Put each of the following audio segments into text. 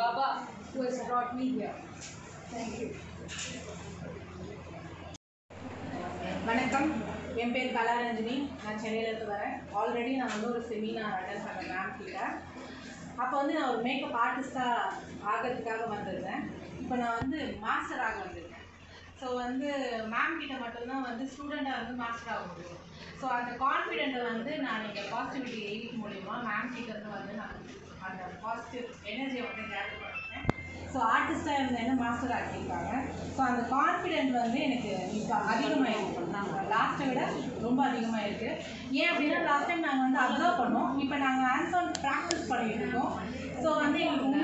Baba who has brought me here. Thank you. வணக்கம் என் பேர் கலாரஞ்சினி நான் சென்னையிலேருந்து வரேன் ஆல்ரெடி நான் வந்து ஒரு செமினார் அட்டன் பண்ணேன் மேம் கிட்ட அப்போ வந்து நான் ஒரு மேக்கப் ஆர்டிஸ்டாக ஆகிறதுக்காக வந்திருந்தேன் இப்போ நான் வந்து மாஸ்டர் ஆக வந்திருக்கேன் ஸோ வந்து மேம் கிட்ட மட்டும்தான் வந்து ஸ்டூடெண்ட்டாக வந்து மாஸ்டர் ஆக முடியும் ஸோ அந்த கான்ஃபிடென்ட்டை வந்து நான் இந்த பாசிட்டிவிட்டி எயிட் மூலிமா மேம் கிட்ட இருந்து வந்து நான் அந்த பாசிட்டிவ் எனர்ஜியை வந்து கேதர் பண்ணிட்டேன் ஸோ ஆர்டிஸ்டாக இருந்த என்ன மாஸ்டர் ஆக்கியிருக்காங்க ஸோ அந்த கான்ஃபிடென்ட் வந்து எனக்கு இப்போ அதிகமாக இருக்கு நாங்கள் லாஸ்ட்டை விட ரொம்ப அதிகமாக இருக்குது ஏன் அப்படின்னா லாஸ்ட் டைம் நாங்கள் வந்து அப்சர்வ் பண்ணோம் இப்போ நாங்கள் ஹேண்ட்ஸ் ஆன் ப்ராக்டிஸ் பண்ணிட்டு இருக்கோம் ஸோ வந்து எங்களுக்கு இன்னும்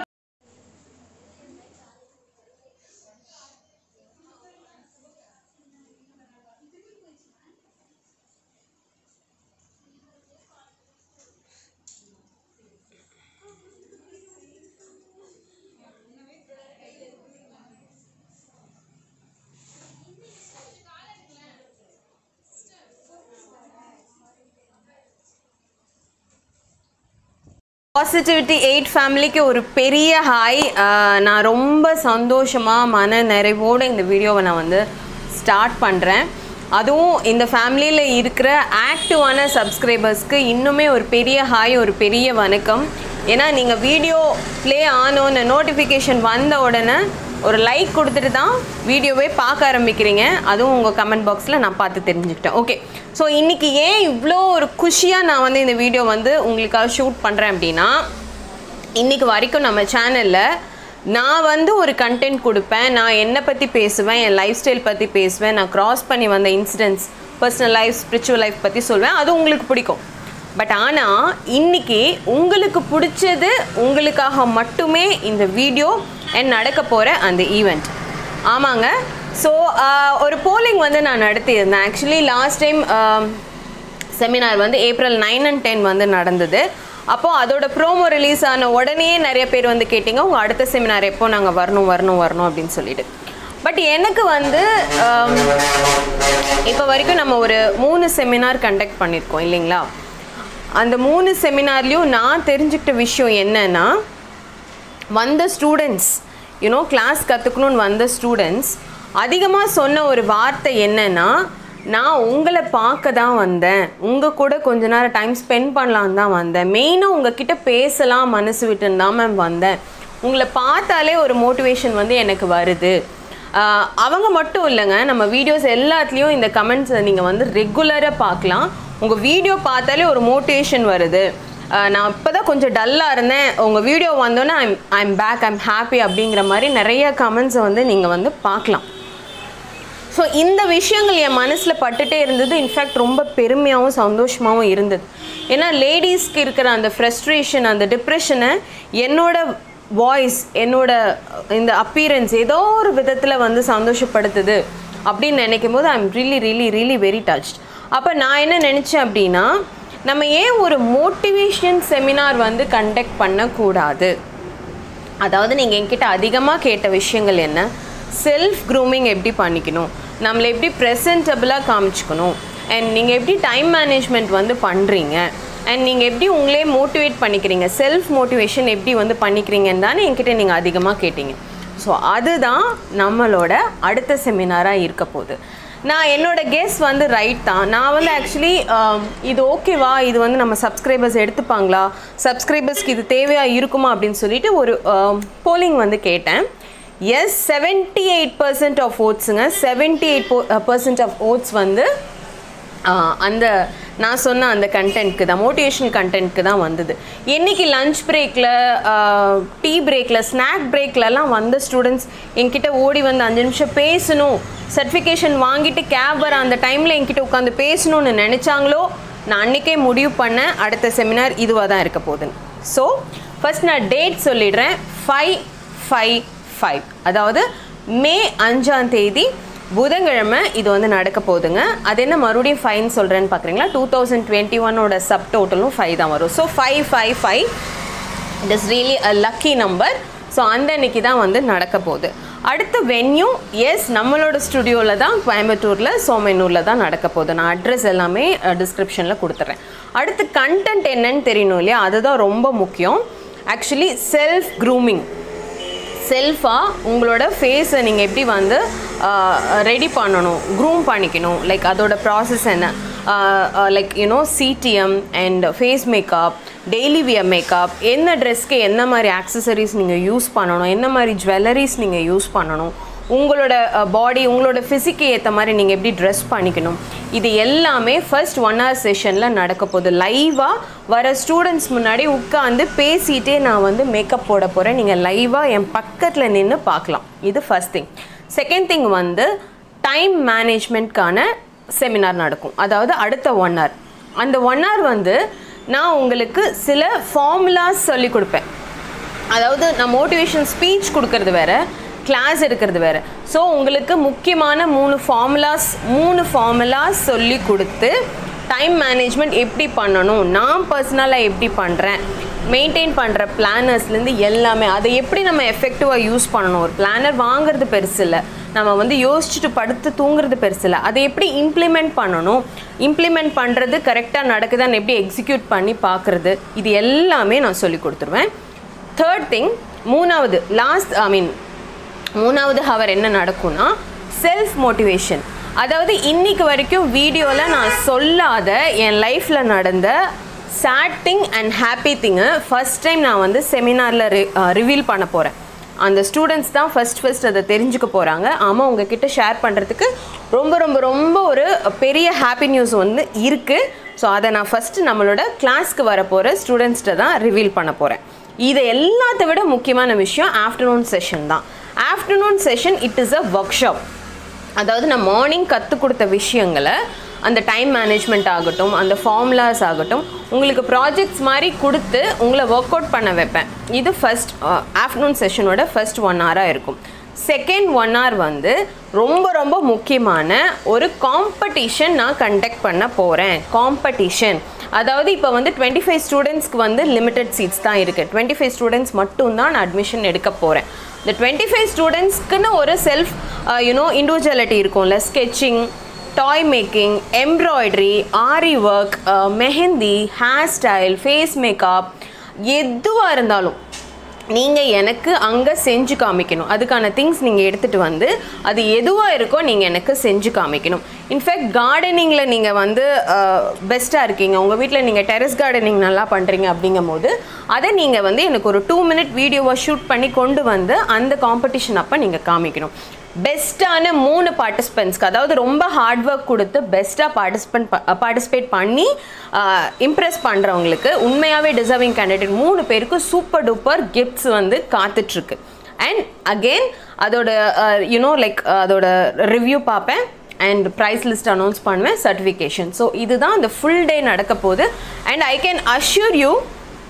பாசிட்டிவிட்டி எயிட் ஃபேமிலிக்கு ஒரு பெரிய ஹாய் நான் ரொம்ப சந்தோஷமாக மன நிறைவோடு இந்த வீடியோவை நான் வந்து ஸ்டார்ட் பண்ணுறேன் அதுவும் இந்த ஃபேமிலியில் இருக்கிற ஆக்டிவான சப்ஸ்கிரைபர்ஸ்க்கு இன்னுமே ஒரு பெரிய ஹாய் ஒரு பெரிய வணக்கம் ஏன்னா நீங்கள் வீடியோ ப்ளே ஆனோன்னு நோட்டிஃபிகேஷன் வந்த உடனே ஒரு லைக் கொடுத்துட்டு தான் வீடியோவே பார்க்க ஆரம்பிக்கிறீங்க அதுவும் உங்கள் கமெண்ட் பாக்ஸில் நான் பார்த்து தெரிஞ்சுக்கிட்டேன் ஓகே ஸோ இன்றைக்கி ஏன் இவ்வளோ ஒரு குஷியாக நான் வந்து இந்த வீடியோ வந்து உங்களுக்காக ஷூட் பண்ணுறேன் அப்படின்னா இன்றைக்கி வரைக்கும் நம்ம சேனலில் நான் வந்து ஒரு கண்டென்ட் கொடுப்பேன் நான் என்னை பற்றி பேசுவேன் என் லைஃப் ஸ்டைல் பற்றி பேசுவேன் நான் க்ராஸ் பண்ணி வந்த incidents personal life spiritual life பற்றி சொல்வேன் அது உங்களுக்கு பிடிக்கும் பட் ஆனால் இன்னைக்கு உங்களுக்கு பிடிச்சது உங்களுக்காக மட்டுமே இந்த வீடியோ அண்ட் நடக்க போகிற அந்த ஈவெண்ட் ஆமாங்க ஸோ ஒரு போலிங் வந்து நான் நடத்தியிருந்தேன் ஆக்சுவலி லாஸ்ட் டைம் செமினார் வந்து ஏப்ரல் நைன் அண்ட் டென் வந்து நடந்தது அப்போது அதோட ப்ரோமோ ரிலீஸ் ஆன உடனே நிறைய பேர் வந்து கேட்டிங்க உங்கள் அடுத்த செமினார் எப்போ நாங்கள் வரணும் வரணும் வரணும் அப்படின்னு சொல்லிட்டு பட் எனக்கு வந்து இப்போ வரைக்கும் நம்ம ஒரு மூணு செமினார் கண்டக்ட் பண்ணியிருக்கோம் இல்லைங்களா அந்த மூணு செமினார்லேயும் நான் தெரிஞ்சுக்கிட்ட விஷயம் என்னன்னா வந்த ஸ்டூடெண்ட்ஸ் யூனோ கிளாஸ் கற்றுக்கணுன்னு வந்த ஸ்டூடெண்ட்ஸ் அதிகமாக சொன்ன ஒரு வார்த்தை என்னன்னா நான் உங்களை பார்க்க தான் வந்தேன் உங்கள் கூட கொஞ்ச நேரம் டைம் ஸ்பெண்ட் பண்ணலான்னு தான் வந்தேன் மெயினாக உங்ககிட்ட பேசலாம் மனசு விட்டுன்னு தான் மேம் வந்தேன் உங்களை பார்த்தாலே ஒரு மோட்டிவேஷன் வந்து எனக்கு வருது ஆஹ் அவங்க மட்டும் இல்லைங்க நம்ம வீடியோஸ் எல்லாத்துலேயும் இந்த கமெண்ட்ஸை நீங்கள் வந்து ரெகுலராக பார்க்கலாம் உங்கள் வீடியோ பார்த்தாலே ஒரு மோட்டிவேஷன் வருது ஆஹ் நான் இப்போ தான் கொஞ்சம் டல்லாக இருந்தேன் உங்கள் வீடியோ வந்தோன்னே I'm I'm back I'm happy அப்படிங்கிற மாதிரி நிறைய கமெண்ட்ஸை வந்து நீங்கள் வந்து பார்க்கலாம் ஸோ இந்த விஷயங்கள் என் மனசில் பட்டுட்டே இருந்தது இன்ஃபேக்ட் ரொம்ப பெருமையாகவும் சந்தோஷமாகவும் இருந்தது ஏன்னா லேடிஸ்க்கு இருக்கிற அந்த ஃப்ரஸ்ட்ரேஷன் அந்த டிப்ரெஷனை என்னோட வாய்ஸ் என்னோட இந்த அப்பீரன்ஸ் ஏதோ ஒரு விதத்தில் வந்து சந்தோஷப்படுத்துது அப்படின்னு நினைக்கும் போது I'm really really really very touched அப்போ நான் என்ன நினச்சேன் அப்படின்னா நம்ம ஏன் ஒரு மோட்டிவேஷன் செமினார் வந்து கண்டக்ட் பண்ணக்கூடாது அதாவது நீங்கள் என்கிட்ட அதிகமாக கேட்ட விஷயங்கள் என்ன செல்ஃப் க்ரூமிங் எப்படி பண்ணிக்கணும் நம்மளை எப்படி ப்ரெசன்டபுளாக காமிச்சிக்கணும் அண்ட் நீங்கள் எப்படி டைம் மேனேஜ்மெண்ட் வந்து பண்ணுறீங்க அண்ட் நீங்கள் எப்படி உங்களே மோட்டிவேட் பண்ணிக்கிறீங்க செல்ஃப் மோட்டிவேஷன் எப்படி வந்து பண்ணிக்கிறீங்கன்னு தானே என்கிட்ட நீங்கள் அதிகமாக கேட்டீங்க ஸோ அதுதான் நம்மளோட அடுத்த செமினாராக இருக்க போகுது நான் என்னோட கெஸ் வந்து ரைட் தான் நான் வந்து ஆக்சுவலி இது ஓகேவா இது வந்து நம்ம சப்ஸ்கிரைபர்ஸ் எடுத்துப்பாங்களா சப்ஸ்கிரைபர்ஸ்க்கு இது தேவையாக இருக்குமா அப்படின்னு சொல்லிட்டு ஒரு போலிங் வந்து கேட்டேன் yes seventy eight percent of ஓட்ஸுங்க seventy eight percent of votes வந்து ஆஹ், அந்த நான் சொன்ன அந்த கண்டென்ட்க்கு தான் மோட்டிவேஷனல் கண்டென்ட்க்கு தான் வந்தது என்னைக்கு லஞ்ச் பிரேக்கில் டீ பிரேக்கில் ஸ்நாக் பிரேக்லலாம் வந்த ஸ்டூடெண்ட்ஸ் என்கிட்ட ஓடி வந்து அஞ்சு நிமிஷம் பேசணும் சர்டிஃபிகேஷன் வாங்கிட்டு கேப் வர அந்த டைமில் என்கிட்ட உட்காந்து பேசணும்னு நினச்சாங்களோ நான் அன்றைக்கே முடிவு பண்ணேன் அடுத்த செமினார் இதுவாக தான் இருக்க போகுதுன்னு ஸோ ஃபர்ஸ்ட் நான் டேட் சொல்லிடுறேன் ஃபைவ் ஃபைவ் ஃபைவ் அதாவது மே அஞ்சாம் தேதி புதன்கிழமை இது வந்து நடக்க போகுதுங்க அது என்ன மறுபடியும் ஃபைன் சொல்கிறேன்னு பார்க்குறீங்களா டூ தௌசண்ட் டுவெண்ட்டி ஒன்னோட சப் டோட்டலும் ஃபைவ் தான் வரும் so five five five it is really a lucky number so அந்த அன்னைக்கு தான் வந்து நடக்க போகுது அடுத்த வென்யூ எஸ் நம்மளோட ஸ்டுடியோவில் தான் கோயம்புத்தூரில் சோமனூரில் தான் நடக்க போகுது நான் அட்ரஸ் எல்லாமே டிஸ்கிரிப்ஷனில் கொடுத்துட்றேன் அடுத்து கண்டென்ட் என்னன்னு தெரியணும் இல்லையா அதுதான் ரொம்ப முக்கியம் ஆக்சுவலி செல்ஃப் க்ரூமிங் செல்ஃபாக உங்களோட ஃபேஸை நீங்கள் எப்படி வந்து ரெடி பண்ணணும் க்ரூம் பண்ணிக்கணும் லைக் அதோட ப்ராசஸ் என்ன like you know CTM and face makeup daily wear makeup என்ன ட்ரெஸ்க்கு என்ன மாதிரி ஆக்சசரிஸ் நீங்கள் யூஸ் பண்ணணும் என்ன மாதிரி ஜுவல்லரிஸ் நீங்கள் யூஸ் பண்ணணும் உங்களோட பாடி உங்களோட ஃபிசிக்கு ஏற்ற மாதிரி நீங்கள் எப்படி ட்ரெஸ் பண்ணிக்கணும் இது எல்லாமே ஃபர்ஸ்ட் ஒன் ஹவர் செஷனில் நடக்க போகுது லைவாக வர ஸ்டூடெண்ட்ஸ் முன்னாடி உட்காந்து பேசிகிட்டே நான் வந்து மேக்கப் போட போகிறேன் நீங்கள் லைவாக என் பக்கத்தில் நின்று பார்க்கலாம் இது ஃபர்ஸ்ட் திங் செகண்ட் திங் வந்து டைம் மேனேஜ்மெண்ட்கான செமினார் நடக்கும் அதாவது அடுத்த ஒன் ஹவர் அந்த ஒன் ஹவர் வந்து நான் உங்களுக்கு சில ஃபார்முலாஸ் சொல்லி கொடுப்பேன் அதாவது நான் மோட்டிவேஷன் ஸ்பீச் கொடுக்கறது வேற கிளாஸ் எடுக்கிறது வேற ஸோ உங்களுக்கு முக்கியமான மூணு ஃபார்முலாஸ் மூணு ஃபார்முலாஸ் சொல்லி கொடுத்து டைம் மேனேஜ்மெண்ட் எப்படி பண்ணணும் நான் பர்சனலாக எப்படி பண்ணுறேன் மெயின்டைன் பண்ணுற பிளானர்ஸ்லேருந்து எல்லாமே அதை எப்படி நம்ம எஃபெக்டிவாக யூஸ் பண்ணணும் ஒரு பிளானர் வாங்குறது பெருசு இல்லை நம்ம வந்து யோசிச்சுட்டு படுத்து தூங்குறது பெருசு இல்லை அதை எப்படி இம்ப்ளிமெண்ட் பண்ணணும் இம்ப்ளிமெண்ட் பண்ணுறது கரெக்டாக நடக்குதான்னு எப்படி எக்ஸிக்யூட் பண்ணி பார்க்குறது இது எல்லாமே நான் சொல்லி கொடுத்துருவேன் தேர்ட் திங் மூணாவது லாஸ்ட் ஐ மீன் மூணாவது ஹவர் என்ன நடக்கும்னா செல்ஃப் மோட்டிவேஷன் அதாவது இன்னைக்கு வரைக்கும் வீடியோவில் நான் சொல்லாத என் லைஃப்பில் நடந்த சேட் திங் அண்ட் ஹாப்பி திங்கை ஃபஸ்ட் டைம் நான் வந்து செமினாரில் ரிவீல் பண்ண போகிறேன் அந்த ஸ்டூடெண்ட்ஸ் தான் ஃபஸ்ட் ஃபஸ்ட் அதை தெரிஞ்சுக்க போகிறாங்க ஆமாம் உங்ககிட்ட ஷேர் பண்ணுறதுக்கு ரொம்ப ரொம்ப ரொம்ப ஒரு பெரிய ஹாப்பி நியூஸ் வந்து இருக்குது ஸோ அதை நான் ஃபஸ்ட்டு நம்மளோட கிளாஸ்க்கு வர போகிற ஸ்டூடெண்ட்ஸ்கிட்ட தான் ரிவீல் பண்ண போகிறேன் இது எல்லாத்த விட முக்கியமான விஷயம் ஆஃப்டர்நூன் செஷன் தான் afternoon session it is a workshop அதாவது நான் மார்னிங் கற்றுக் கொடுத்த விஷயங்களை அந்த டைம் மேனேஜ்மெண்ட் ஆகட்டும் அந்த ஃபார்முலாஸ் ஆகட்டும் உங்களுக்கு ப்ராஜெக்ட்ஸ் மாதிரி கொடுத்து உங்களை ஒர்க் அவுட் பண்ண வைப்பேன் இது ஃபஸ்ட் ஆஃப்டர்நூன் செஷனோட ஃபஸ்ட் ஒன் ஹவராக இருக்கும் செகண்ட் ஒன் ஹவர் வந்து ரொம்ப ரொம்ப முக்கியமான ஒரு காம்படிஷன் நான் கண்டக்ட் பண்ண போகிறேன் காம்படிஷன் அதாவது இப்போ வந்து டுவெண்ட்டி ஃபைவ் ஸ்டூடெண்ட்ஸ்க்கு வந்து லிமிடெட் சீட்ஸ் தான் இருக்குது டுவெண்ட்டி ஃபைவ் ஸ்டூடெண்ட்ஸ் மட்டும் தான் நான் அட்மிஷன் எடுக்க போகிறேன் இந்த டுவெண்ட்டி ஃபைவ் ஸ்டூடெண்ட்ஸ்க்குன்னு ஒரு செல்ஃப் யூனோ இண்டிவிஜுவலிட்டி இருக்கும்ல sketching toy making embroidery aari work mehndi hair style face makeup எதுவாக இருந்தாலும் நீங்கள் எனக்கு அங்கே செஞ்சு காமிக்கணும் அதுக்கான திங்ஸ் நீங்கள் எடுத்துகிட்டு வந்து அது எதுவாக இருக்கோ நீங்கள் எனக்கு செஞ்சு காமிக்கணும் இன்ஃபேக்ட் கார்டனிங்கில் நீங்கள் வந்து பெஸ்ட்டாக இருக்கீங்க உங்கள் வீட்டில் நீங்கள் டெரஸ் கார்டனிங் நல்லா பண்ணுறீங்க அப்படிங்கும் போது அதை நீங்கள் வந்து எனக்கு ஒரு டூ மினிட் வீடியோவை ஷூட் பண்ணி கொண்டு வந்து அந்த காம்படிஷன் அப்போ நீங்கள் காமிக்கணும் பெஸ்ட்டான மூணு பார்ட்டிசிபென்ட்ஸ்க்கு அதாவது ரொம்ப ஹார்ட் ஒர்க் கொடுத்து பெஸ்ட்டாக பார்ட்டிசிபென்ட் பார்ட்டிசிபேட் பண்ணி இம்ப்ரெஸ் பண்ணுறவங்களுக்கு உண்மையாகவே டிசர்விங் கேண்டிடேட் மூணு பேருக்கு சூப்பர் டூப்பர் கிஃப்ட்ஸ் வந்து காத்துட்ருக்கு அண்ட் அகெயின் அதோட யூனோ லைக் அதோட ரிவ்யூ பார்ப்பேன் அண்ட் ப்ரைஸ் லிஸ்ட் அனௌன்ஸ் பண்ணுவேன் சர்டிஃபிகேஷன் ஸோ இதுதான் அந்த ஃபுல் டே நடக்க போகுது and I can assure you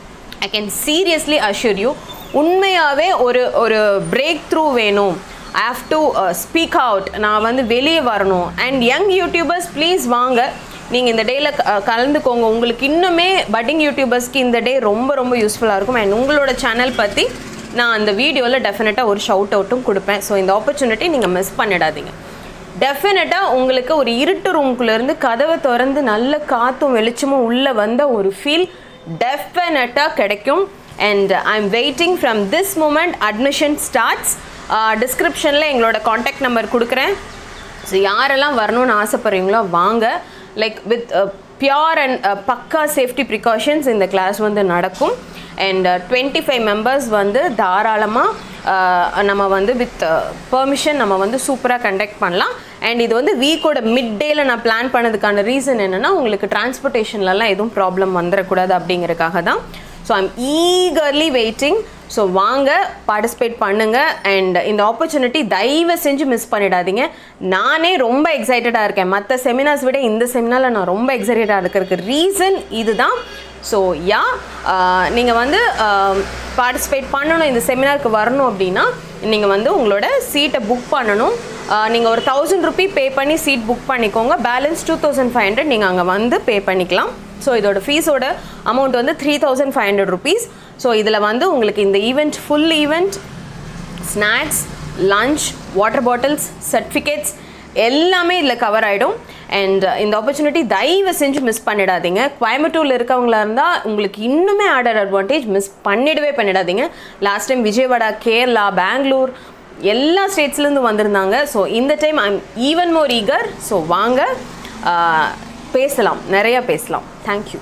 I can seriously assure you உண்மையாகவே ஒரு ஒரு பிரேக் த்ரூ வேணும் I have to speak out நான் வந்து வெளியே வரணும் அண்ட் யங் யூடியூபர்ஸ் ப்ளீஸ் வாங்க நீங்கள் இந்த டேயில் கலந்துக்கோங்க உங்களுக்கு இன்னுமே பட்டிங் யூடியூபர்ஸ்க்கு இந்த டே ரொம்ப ரொம்ப யூஸ்ஃபுல்லாக இருக்கும் அண்ட் உங்களோட சேனல் பற்றி நான் அந்த வீடியோவில் டெஃபினட்டாக ஒரு ஷவுட் அவுட்டும் கொடுப்பேன் ஸோ இந்த ஆப்பர்ச்சுனிட்டி நீங்கள் மிஸ் பண்ணிடாதீங்க டெஃபினட்டாக உங்களுக்கு ஒரு இருட்டு ரூம்குள்ளேருந்து கதவை திறந்து நல்ல காற்றும் வெளிச்சமும் உள்ளே வந்த ஒரு ஃபீல் டெஃபினட்டாக கிடைக்கும் and I am waiting from this moment admission starts டிஸ்கிரிப்ஷனில் எங்களோட காண்டாக்ட் நம்பர் கொடுக்குறேன் ஸோ யாரெல்லாம் வரணும்னு ஆசைப்பட்றீங்களோ வாங்க like with pure and pucca safety precautions இந்த கிளாஸ் வந்து நடக்கும் அண்ட் டுவெண்ட்டி ஃபைவ் மெம்பர்ஸ் வந்து தாராளமாக நம்ம வந்து வித் பெர்மிஷன் நம்ம வந்து சூப்பராக கண்டக்ட் பண்ணலாம் அண்ட் இது வந்து வீக்கோட மிட் டேல நான் பிளான் பண்ணதுக்கான ரீசன் என்னென்னா உங்களுக்கு டிரான்ஸ்போர்ட்டேஷன்லலாம் எதுவும் ப்ராப்ளம் வந்துடக்கூடாது அப்படிங்கிறதுக்காக தான் so I'm eagerly waiting so வாங்க பார்ட்டிசிபேட் பண்ணுங்க அண்ட் இந்த ஆப்பர்ச்சுனிட்டி தயவு செஞ்சு மிஸ் பண்ணிடாதீங்க நானே ரொம்ப எக்ஸைட்டடாக இருக்கேன் மற்ற செமினார்ஸ் விட இந்த செமினாரில் நான் ரொம்ப எக்ஸைட்டடாக இருக்கிறதுக்கு ரீசன் இதுதான் ஸோ யா நீங்கள் வந்து பார்ட்டிசிபேட் பண்ணணும் இந்த செமினாருக்கு வரணும் அப்படின்னா நீங்கள் வந்து உங்களோட சீட்டை புக் பண்ணணும் நீங்கள் ஒரு தௌசண்ட் ருபி பே பண்ணி சீட் புக் பண்ணிக்கோங்க balance two thousand five hundred நீங்கள் அங்கே வந்து பே பண்ணிக்கலாம் ஸோ இதோட ஃபீஸோட அமௌண்ட் வந்து three thousand five hundred rupees so இதில் வந்து உங்களுக்கு இந்த event full event snacks lunch water bottles certificates எல்லாமே இதில் கவர் ஆகிடும் அண்ட் இந்த ஆப்பர்ச்சுனிட்டி தயவு செஞ்சு மிஸ் பண்ணிடாதீங்க கோயம்புத்தூரில் இருக்கவங்களா இருந்தால் உங்களுக்கு இன்னுமே ஆடர் அட்வான்டேஜ் மிஸ் பண்ணிடவே பண்ணிடாதீங்க லாஸ்ட் டைம் விஜயவாடா கேரளா பெங்களூர் எல்லா ஸ்டேட்ஸ்லேருந்து வந்திருந்தாங்க ஸோ இந்த time I'm even more eager so வாங்க ஆஹ், பேசலாம் நிறையா பேசலாம் தேங்க்யூ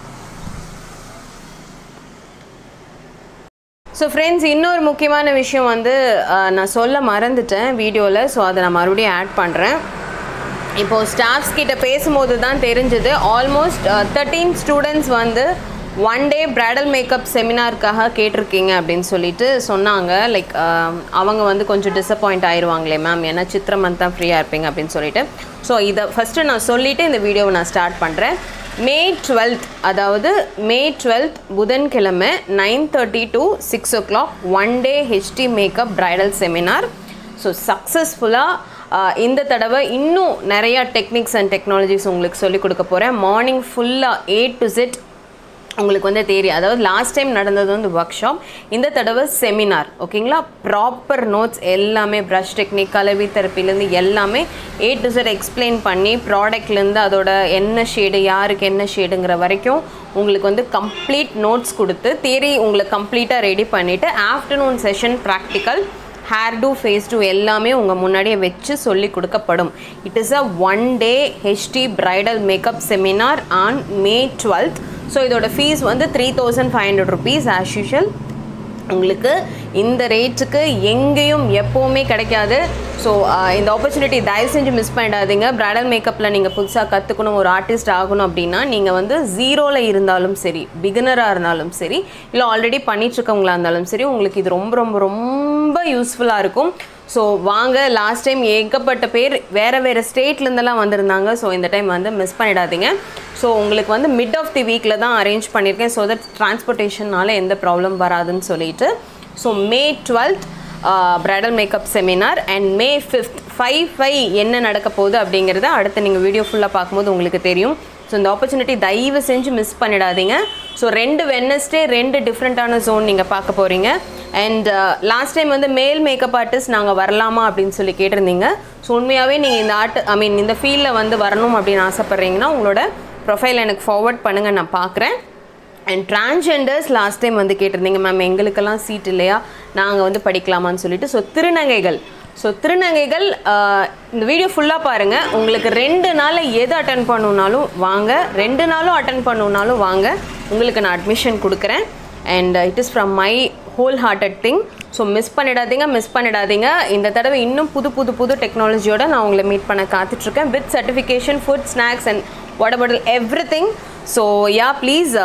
ஸோ ஃப்ரெண்ட்ஸ் இன்னொரு முக்கியமான விஷயம் வந்து அஹ், நான் சொல்ல மறந்துட்டேன் வீடியோவில் ஸோ அதை நான் மறுபடியும் ஆட் பண்ணுறேன் இப்போது ஸ்டாஃப்ஸ் கிட்ட பேசும்போது தான் தெரிஞ்சது ஆல்மோஸ்ட் தேர்ட்டீன் ஸ்டூடெண்ட்ஸ் வந்து ஒன் டே பிரைடல் மேக்கப் செமினாருக்காக கேட்டிருக்கீங்க அப்படின்னு சொல்லிட்டு சொன்னாங்க லைக் அவங்க வந்து கொஞ்சம் டிசப்பாயிண்ட் ஆயிடுவாங்களே மேம் ஏன்னா சித்திர மந்த் தான் ஃப்ரீயாக இருப்பீங்க அப்படின்னு சொல்லிட்டு ஸோ இதை ஃபஸ்ட்டு நான் சொல்லிவிட்டு இந்த வீடியோவை நான் ஸ்டார்ட் பண்ணுறேன் மே டுவெல்த் அதாவது மே டுவெல்த் புதன்கிழமை nine thirty to six o'clock one day HD makeup bridal seminar so சக்ஸஸ்ஃபுல்லாக இந்த தடவை இன்னும் நிறையா டெக்னிக்ஸ் அண்ட் டெக்னாலஜிஸ் உங்களுக்கு சொல்லிக் கொடுக்க போகிறேன் மார்னிங் ஃபுல்லாக ஏ டு செட் உங்களுக்கு வந்து தெரியும் அதாவது லாஸ்ட் டைம் நடந்தது வந்து ஒர்க் ஷாப் இந்த தடவை செமினார் ஓகேங்களா ப்ராப்பர் நோட்ஸ் எல்லாமே ப்ரஷ் டெக்னிக் கலவி தெரப்பிலேருந்து எல்லாமே ஏ டு செட் எக்ஸ்பிளைன் பண்ணி ப்ராடக்ட்லேருந்து அதோட என்ன ஷேடு யாருக்கு என்ன ஷேடுங்கிற வரைக்கும் உங்களுக்கு வந்து கம்ப்ளீட் நோட்ஸ் கொடுத்து தேரி உங்களுக்கு கம்ப்ளீட்டாக ரெடி பண்ணிவிட்டு afternoon session practical hair do face do எல்லாமே உங்கள் முன்னாடியே வச்சு சொல்லி கொடுக்கப்படும் it is a one day HD bridal makeup seminar on May twelfth so இதோட ஃபீஸ் வந்து three thousand five hundred rupees as usual உங்களுக்கு இந்த ரேட்டுக்கு எங்கேயும் எப்போவுமே கிடைக்காது ஸோ இந்த ஆப்பர்ச்சுனிட்டி தயவு செஞ்சு மிஸ் பண்ணிடாதீங்க பிரைடல் மேக்கப்பில் நீங்கள் புதுசாக கற்றுக்கணும் ஒரு ஆர்டிஸ்ட் ஆகணும் அப்படின்னா நீங்கள் வந்து ஜீரோவில் இருந்தாலும் சரி பிகினராக இருந்தாலும் சரி இல்லை ஆல்ரெடி பண்ணிட்டுருக்கவங்களா இருந்தாலும் சரி உங்களுக்கு இது ரொம்ப ரொம்ப ரொம்ப யூஸ்ஃபுல்லாக இருக்கும் ஸோ வாங்க லாஸ்ட் டைம் ஏகப்பட்ட பேர் வேறு வேறு ஸ்டேட்லேருந்தெல்லாம் வந்திருந்தாங்க ஸோ இந்த டைம் வந்து மிஸ் பண்ணிடாதீங்க ஸோ உங்களுக்கு வந்து மிட் ஆஃப் தி வீக்கில் தான் அரேஞ்ச் பண்ணியிருக்கேன் ஸோ தட் டிரான்ஸ்போர்ட்டேஷனால் எந்த ப்ராப்ளம் வராதுன்னு சொல்லிட்டு so May twelfth bridal makeup seminar and May fifth five five என்ன நடக்க போகுது அப்படிங்கிறத அடுத்து நீங்கள் வீடியோ ஃபுல்லாக பார்க்கும்போது உங்களுக்கு தெரியும் ஸோ இந்த ஆப்பர்ச்சுனிட்டி தயவு செஞ்சு மிஸ் பண்ணிடாதீங்க ஸோ ரெண்டு வெனஸ்டே ரெண்டு டிஃப்ரெண்ட்டான ஜோன் நீங்கள் பார்க்க போகிறீங்க அண்ட் லாஸ்ட் டைம் வந்து மேல் மேக்கப் ஆர்டிஸ்ட் நாங்கள் வரலாமா அப்படின்னு சொல்லி கேட்டிருந்தீங்க ஸோ உண்மையாகவே நீங்கள் இந்த ஆர்ட் ஐ மீன் இந்த ஃபீல்டில் வந்து வரணும் அப்படின்னு ஆசைப்பட்றீங்கன்னா உங்களோட ப்ரொஃபைல் எனக்கு ஃபார்வர்ட் பண்ணுங்கள் நான் பார்க்குறேன் அண்ட் டிரான்ஸ்ஜெண்டர்ஸ் லாஸ்ட் டைம் வந்து கேட்டிருந்தீங்க மேம் எங்களுக்கெல்லாம் சீட் இல்லையா நாங்கள் வந்து படிக்கலாமான்னு சொல்லிட்டு ஸோ திருநங்கைகள் ஸோ திருநங்கைகள் ஆஹ், இந்த வீடியோ ஃபுல்லாக பாருங்கள் உங்களுக்கு ரெண்டு நாளில் எது அட்டன் பண்ணணுன்னாலும் வாங்க ரெண்டு நாளும் அட்டன் பண்ணணுன்னாலும் வாங்க உங்களுக்கு நான் அட்மிஷன் கொடுக்குறேன் and it is from my whole hearted thing so miss பண்ணிடாதீங்க மிஸ் பண்ணிடாதீங்க இந்த தடவை இன்னும் புது புது புது டெக்னாலஜியோட நான் உங்களை மீட் பண்ண காத்துட்ருக்கேன் with certification food snacks and what about every thing so ya please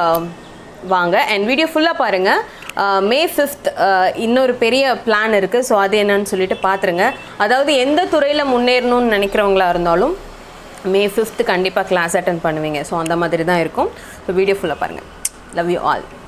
வாங்க அண்ட் வீடியோ ஃபுல்லாக பாருங்கள் மே ஃபிஃப்த் இன்னொரு பெரிய பிளான் இருக்குது ஸோ அது என்னன்னு சொல்லிட்டு பார்த்துருங்க அதாவது எந்த துறையில் முன்னேறணும்னு நினைக்கிறவங்களா இருந்தாலும் மே ஃபிஃப்த் கண்டிப்பாக கிளாஸ் அட்டன் பண்ணுவீங்க ஸோ அந்த மாதிரி தான் இருக்கும் ஸோ வீடியோ ஃபுல்லாக பாருங்கள் லவ் யூ ஆல்